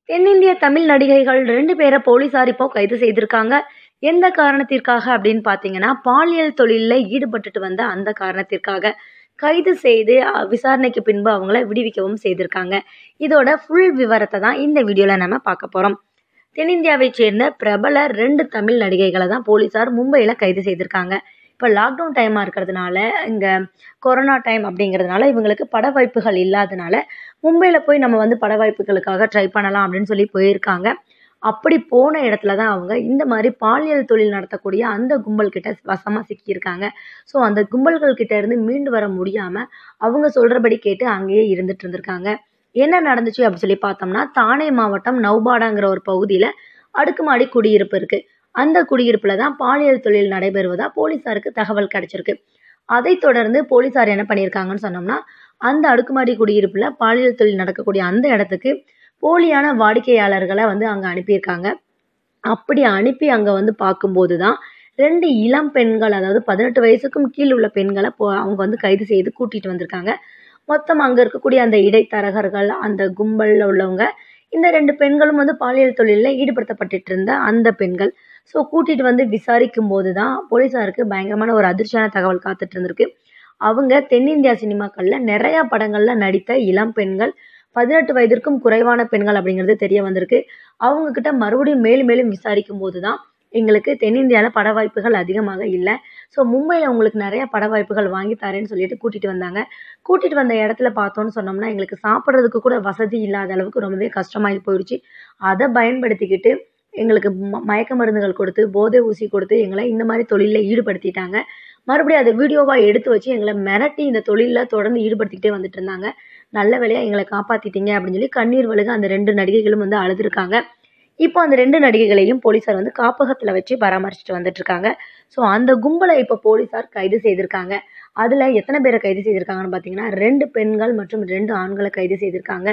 தென்னிந்திய தமிழ் நடிகைகள் ரெண்டு பேரை போலீசார் இப்போ கைது செய்திருக்காங்க எந்த காரணத்திற்காக அப்படின்னு பார்த்தீங்கன்னா பாலியல் தொழிலில் ஈடுபட்டுட்டு வந்த அந்த காரணத்திற்காக கைது செய்து அஹ், விசாரணைக்கு பின்பு அவங்கள விடுவிக்கவும் செய்திருக்காங்க இதோட ஃபுல் விவரத்தை தான் இந்த வீடியோவில் நம்ம பார்க்க போகிறோம் தென்னிந்தியாவைச் சேர்ந்த பிரபல ரெண்டு தமிழ் நடிகைகளை தான் போலீசார் மும்பையில் கைது செய்திருக்காங்க இப்போ லாக்டவுன் டைமாக இருக்கிறதுனால இங்கே கொரோனா டைம் அப்படிங்கிறதுனால இவங்களுக்கு பட வாய்ப்புகள் இல்லாதனால மும்பையில் போய் நம்ம வந்து பட வாய்ப்புகளுக்காக ட்ரை பண்ணலாம் அப்படின்னு சொல்லி போயிருக்காங்க அப்படி போன இடத்துல தான் அவங்க இந்த மாதிரி பாலியல் தொழில் நடத்தக்கூடிய அந்த கும்பல் கிட்ட வசமாக சிக்கியிருக்காங்க ஸோ அந்த கும்பல்கள் கிட்ட இருந்து மீண்டு வர முடியாமல் அவங்க சொல்கிறபடி கேட்டு அங்கேயே இருந்துட்டு இருந்திருக்காங்க என்ன நடந்துச்சு அப்படின்னு சொல்லி பார்த்தோம்னா தானே மாவட்டம் நௌபாடாங்கிற ஒரு பகுதியில் அடுக்குமாடி குடியிருப்பு இருக்குது அந்த குடியிருப்பில் தான் பாலியல் தொழில் நடைபெறுவதா போலீஸாருக்கு தகவல் கிடைச்சிருக்கு அதைத் தொடர்ந்து போலீஸார் என்ன பண்ணியிருக்காங்கன்னு சொன்னோம்னா அந்த அடுக்குமாடி குடியிருப்பில் பாலியல் தொழில் நடக்கக்கூடிய அந்த இடத்துக்கு போலியான வாடிக்கையாளர்களை வந்து அங்கே அனுப்பியிருக்காங்க அப்படி அனுப்பி அங்கே வந்து பார்க்கும்போது தான் ரெண்டு இளம் பெண்கள் அதாவது பதினெட்டு வயசுக்கும் கீழ் உள்ள பெண்களை போ அவங்க வந்து கைது செய்து கூட்டிகிட்டு வந்திருக்காங்க மொத்தம் அங்கே இருக்கக்கூடிய அந்த இடைத்தரகர்கள் அந்த கும்பலில் உள்ளவங்க இந்த ரெண்டு பெண்களும் வந்து பாலியல் தொழிலில் ஈடுபடுத்தப்பட்டுட்டு இருந்த அந்த பெண்கள் ஸோ கூட்டிகிட்டு வந்து விசாரிக்கும் போது தான் போலீஸாருக்கு பயங்கரமான ஒரு அதிர்ச்சியான தகவல் காத்துட்டு இருந்திருக்கு அவங்க தென்னிந்தியா சினிமாக்களில் நிறையா படங்களில் நடித்த இளம் பெண்கள் பதினெட்டு வயதிற்கும் குறைவான பெண்கள் அப்படிங்கிறது தெரிய வந்திருக்கு அவங்க கிட்ட மறுபடியும் மேலும் மேலும் விசாரிக்கும் போது தான் எங்களுக்கு தென்னிந்தியாவில் பட வாய்ப்புகள் அதிகமாக இல்லை ஸோ மும்பையில் உங்களுக்கு நிறைய பட வாய்ப்புகள் வாங்கி தரேன்னு சொல்லிட்டு கூட்டிகிட்டு வந்தாங்க கூட்டிகிட்டு வந்த இடத்துல பார்த்தோன்னு சொன்னோம்னா எங்களுக்கு சாப்பிட்றதுக்கு கூட வசதி இல்லாத அளவுக்கு ரொம்பவே கஷ்டமாகி போயிடுச்சு அதை பயன்படுத்திக்கிட்டு எங்களுக்கு ம- மயக்க மருந்துகள் கொடுத்து போதை ஊசி கொடுத்து எங்களை இந்த மாதிரி தொழிலில் ஈடுபடுத்திட்டாங்க மறுபடியும் அதை வீடியோவாக எடுத்து வச்சு எங்களை மிரட்டி இந்த தொழிலில் தொடர்ந்து ஈடுபடுத்திக்கிட்டே வந்துட்டு இருந்தாங்க நல்ல வேலையாக எங்களை காப்பாற்றிட்டீங்க அப்படின்னு சொல்லி கண்ணீர் வழுக அந்த ரெண்டு நடிகைகளும் வந்து அழுதுருக்காங்க இப்போ அந்த ரெண்டு நடிகைகளையும் போலீஸார் வந்து காப்பகத்தில் வச்சு பராமரிச்சுட்டு வந்துட்டு இருக்காங்க ஸோ அந்த கும்பலை இப்போ போலீஸார் கைது செய்திருக்காங்க அதில் எத்தனை பேரை கைது செய்திருக்காங்கன்னு பார்த்தீங்கன்னா ரெண்டு பெண்கள் மற்றும் ரெண்டு ஆண்களை கைது செய்திருக்காங்க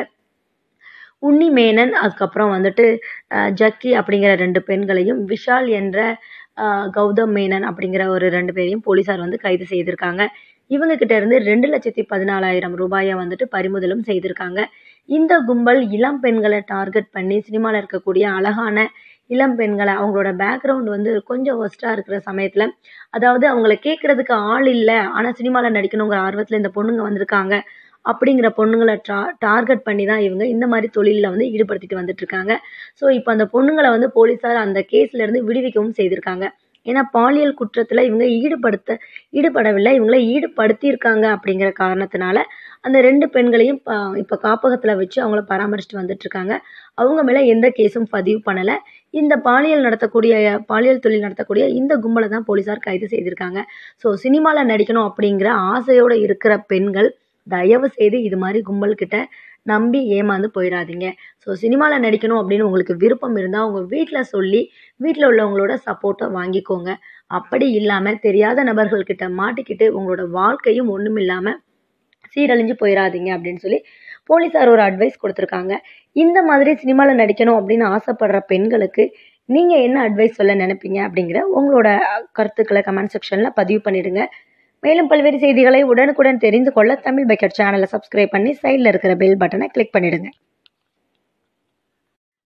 உன்னி மேனன் அதுக்கப்புறம் வந்துட்டு அஹ், ஜக்கி அப்படிங்கிற ரெண்டு பெண்களையும் விஷால் என்ற அஹ், கௌதம் மேனன் அப்படிங்கிற ஒரு ரெண்டு பேரையும் போலீஸார் வந்து கைது செய்திருக்காங்க இவங்க கிட்ட இருந்து ரெண்டு லட்சத்தி பதினாலாயிரம் ரூபாயை வந்துட்டு பறிமுதலும் செய்திருக்காங்க இந்த கும்பல் இளம் பெண்களை டார்கெட் பண்ணி சினிமாவில் இருக்கக்கூடிய அழகான இளம் பெண்களை அவங்களோட பேக்ரவுண்ட் வந்து கொஞ்சம் ஒஸ்ட்டாக இருக்கிற சமயத்தில் அதாவது அவங்கள கேட்குறதுக்கு ஆள் இல்லை ஆனால் சினிமாவில் நடிக்கணுங்கிற ஆர்வத்தில் இந்த பொண்ணுங்க வந்திருக்காங்க அப்படிங்கிற பொண்ணுங்களை டா டார்கெட் பண்ணி தான் இவங்க இந்த மாதிரி தொழிலில் வந்து ஈடுபடுத்திட்டு வந்துட்டு இருக்காங்க ஸோ இப்போ அந்த பொண்ணுங்களை வந்து போலீஸார் அந்த கேஸ்ல இருந்து விடுவிக்கவும் செய்திருக்காங்க ஏன்னா பாலியல் குற்றத்தில் இவங்க ஈடுபடுத்த ஈடுபடவில்லை இவங்களை ஈடுபடுத்தியிருக்காங்க அப்படிங்கிற காரணத்தினால அந்த ரெண்டு பெண்களையும் ப- இப்போ காப்பகத்தில் வச்சு அவங்கள பராமரிச்சுட்டு வந்துட்டு இருக்காங்க அவங்க மேலே எந்த கேஸும் பதிவு பண்ணலை இந்த பாலியல் நடத்தக்கூடிய பாலியல் தொழில் நடத்தக்கூடிய இந்த கும்பலை தான் போலீஸார் கைது செய்திருக்காங்க ஸோ சினிமாவில் நடிக்கணும் அப்படிங்கிற ஆசையோடு இருக்கிற பெண்கள் தயவு செய்து இது மாதிரி கும்பல் கிட்ட நம்பி ஏமாந்து போயிடாதீங்க ஸோ சினிமாவில் நடிக்கணும் அப்படின்னு உங்களுக்கு விருப்பம் இருந்தால் உங்கள் வீட்டில் சொல்லி வீட்டில் உள்ளவங்களோட சப்போர்ட்டை வாங்கிக்கோங்க அப்படி இல்லாமல் தெரியாத நபர்கள்கிட்ட மாட்டிக்கிட்டு உங்களோட வாழ்க்கையும் ஒன்றும் இல்லாமல் சீரழிஞ்சு போயிடாதீங்க அப்படின்னு சொல்லி போலீஸார் ஒரு அட்வைஸ் கொடுத்துருக்காங்க இந்த மாதிரி சினிமாவில் நடிக்கணும் அப்படின்னு ஆசைப்படுற பெண்களுக்கு நீங்கள் என்ன அட்வைஸ் சொல்ல நினைப்பீங்க அப்படிங்கிற உங்களோட கருத்துக்களை கமெண்ட் செக்ஷனில் பதிவு பண்ணிடுங்க மேலும் பல்வேறு செய்திகளை உடனுக்குடன் தெரிந்து கொள்ள தமிழ் பக்கெட் சேனலை சப்ஸ்கிரைப் பண்ணி சைடில் இருக்கிற பெல் பட்டனை கிளிக் பண்ணிடுங்க